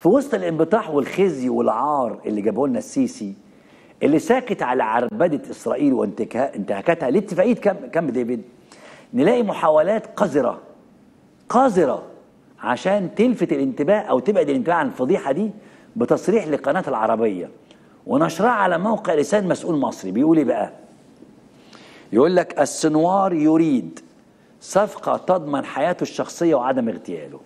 في وسط الانبطاح والخزي والعار اللي جابه لنا السيسي اللي ساكت على عربده اسرائيل وانتهاكاتها لاتفاقيه كامب ديفيد نلاقي محاولات قذره قذره عشان تلفت الانتباه او تبعد الانتباه عن الفضيحه دي بتصريح لقناه العربيه ونشرها على موقع لسان مسؤول مصري بيقول ايه بقى يقول لك السنوار يريد صفقه تضمن حياته الشخصيه وعدم اغتياله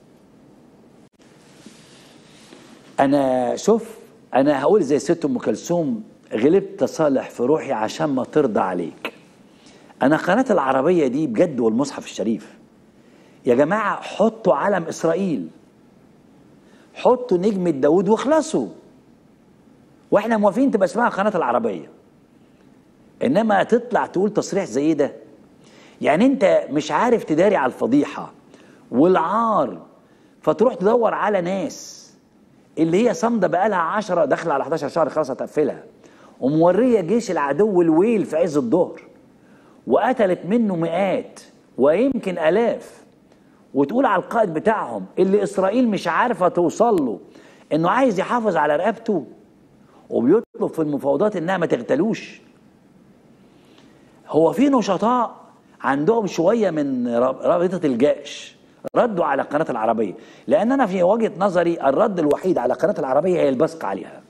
انا شوف انا هقول زي ست ام كلثوم غلبت صالح في روحي عشان ما ترضى عليك انا قناه العربيه دي بجد والمصحف الشريف يا جماعه حطوا علم اسرائيل حطوا نجمة داود واخلصوا واحنا موافقين تبقى اسمها قناه العربيه انما تطلع تقول تصريح زي ده يعني انت مش عارف تداري على الفضيحه والعار فتروح تدور على ناس اللي هي صامده بقالها 10 داخله على 11 شهر خلاص هتقفلها وموريه جيش العدو الويل في عز الظهر وقتلت منه مئات ويمكن الاف وتقول على القائد بتاعهم اللي اسرائيل مش عارفه توصل له انه عايز يحافظ على رقبته وبيطلب في المفاوضات انها ما تغتالوش هو في نشطاء عندهم شويه من رابطه الجيش ردوا على قناه العربيه لان انا في وجهه نظري الرد الوحيد على قناه العربيه هي البصق عليها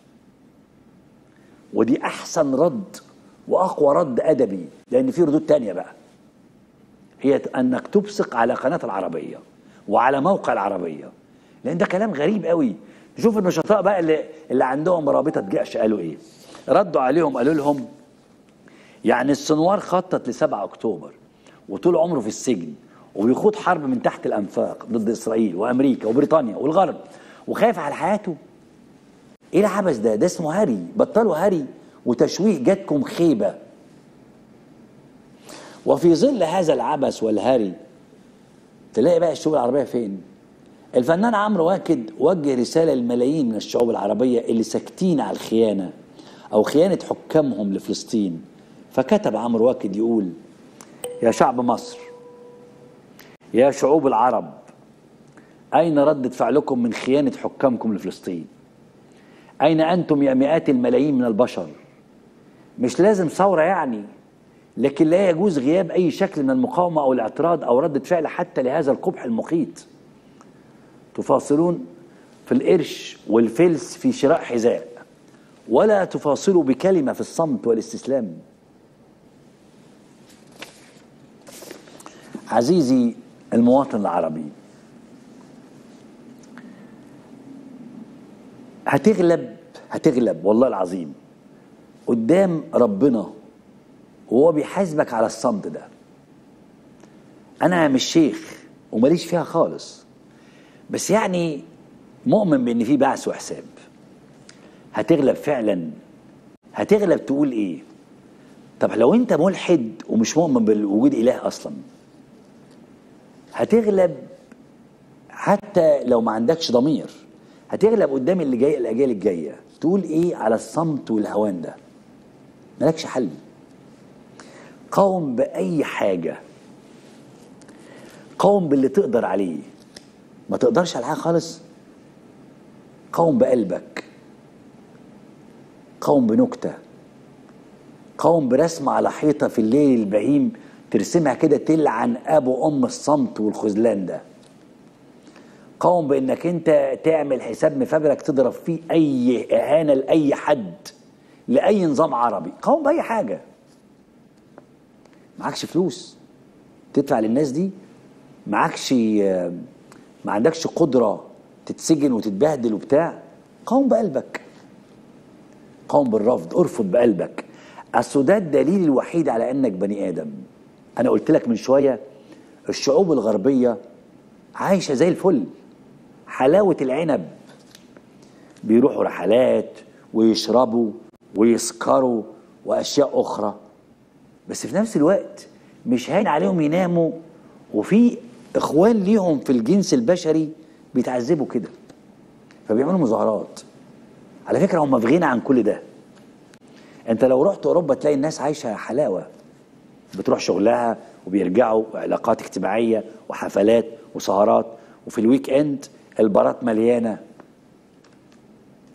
ودي احسن رد واقوى رد ادبي لان في ردود تانية بقى هي انك تبصق على قناه العربيه وعلى موقع العربيه لان ده كلام غريب قوي شوف النشطاء بقى اللي, اللي عندهم رابطه جأش قالوا ايه ردوا عليهم قالوا لهم يعني السنوار خطط ل 7 اكتوبر وطول عمره في السجن وبيخوض حرب من تحت الانفاق ضد اسرائيل وامريكا وبريطانيا والغرب وخايف على حياته ايه العبث ده ده اسمه هري بطلوا هري وتشويه جاتكم خيبه وفي ظل هذا العبث والهري تلاقي بقى الشعوب العربيه فين الفنان عمرو واكد وجه رساله للملايين من الشعوب العربيه اللي ساكتين على الخيانه او خيانه حكامهم لفلسطين فكتب عمرو واكد يقول يا شعب مصر يا شعوب العرب أين ردة فعلكم من خيانة حكامكم لفلسطين أين أنتم يا مئات الملايين من البشر مش لازم ثورة يعني لكن لا يجوز غياب أي شكل من المقاومة أو الاعتراض أو ردة فعل حتى لهذا القبح المخيط تفاصلون في القرش والفلس في شراء حذاء ولا تفاصلوا بكلمة في الصمت والاستسلام عزيزي المواطن العربي هتغلب هتغلب والله العظيم قدام ربنا وهو بيحاسبك على الصمت ده انا مش شيخ وماليش فيها خالص بس يعني مؤمن بان في بعث وحساب هتغلب فعلا هتغلب تقول ايه طب لو انت ملحد ومش مؤمن بوجود اله اصلا هتغلب حتى لو ما عندكش ضمير هتغلب قدام اللي جاي الاجيال الجايه تقول ايه على الصمت والهوان ده مالكش حل قاوم باي حاجه قاوم باللي تقدر عليه ما تقدرش على حاجه خالص قاوم بقلبك قاوم بنكته قاوم برسم على حيطه في الليل البهيم ترسمها كده تلعن ابو ام الصمت والخذلان ده قاوم بانك انت تعمل حساب مفبرك تضرب فيه اي اهانه لاي حد لاي نظام عربي قاوم باي حاجه معكش فلوس تدفع للناس دي معكش ما عندكش قدره تتسجن وتتبهدل وبتاع قاوم بقلبك قاوم بالرفض ارفض بقلبك اصل ده الدليل الوحيد على انك بني ادم انا قلت لك من شويه الشعوب الغربيه عايشه زي الفل حلاوه العنب بيروحوا رحلات ويشربوا ويسكروا واشياء اخرى بس في نفس الوقت مش هين عليهم يناموا وفي اخوان ليهم في الجنس البشري بيتعذبوا كده فبيعملوا مظاهرات على فكره هم في غنى عن كل ده انت لو رحت اوروبا تلاقي الناس عايشه حلاوه بتروح شغلها وبيرجعوا علاقات اجتماعيه وحفلات وسهرات وفي الويك اند البارات مليانه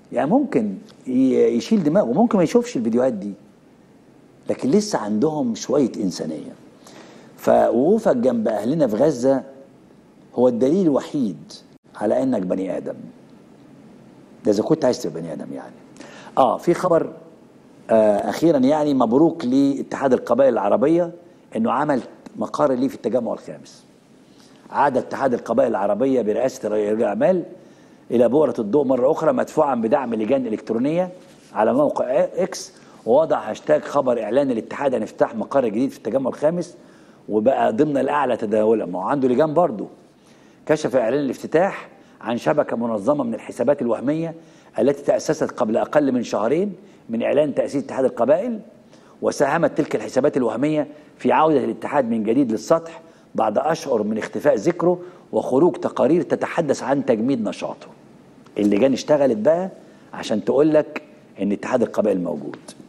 يعني ممكن ي- يشيل دماغه ممكن ما يشوفش الفيديوهات دي لكن لسه عندهم شويه انسانيه فوقوفك جنب اهلنا في غزه هو الدليل الوحيد على انك بني ادم ده اذا كنت عايز تبقى بني ادم يعني اه في خبر آه اخيرا يعني مبروك لاتحاد القبائل العربيه انه عمل مقر ليه في التجمع الخامس عاد اتحاد القبائل العربيه برئاسه رجال الاعمال الى بؤره الضوء مره اخرى مدفوعا بدعم لجان الكترونيه على موقع اكس ووضع هاشتاج خبر اعلان الاتحاد عن افتتاح مقر جديد في التجمع الخامس وبقى ضمن الاعلى تداولا ما هو عنده لجان برضه كشف اعلان الافتتاح عن شبكه منظمه من الحسابات الوهميه التي تاسست قبل اقل من شهرين من اعلان تاسيس اتحاد القبائل وساهمت تلك الحسابات الوهميه في عوده الاتحاد من جديد للسطح بعد اشهر من اختفاء ذكره وخروج تقارير تتحدث عن تجميد نشاطه. اللجان اشتغلت بقى عشان تقول لك ان اتحاد القبائل موجود.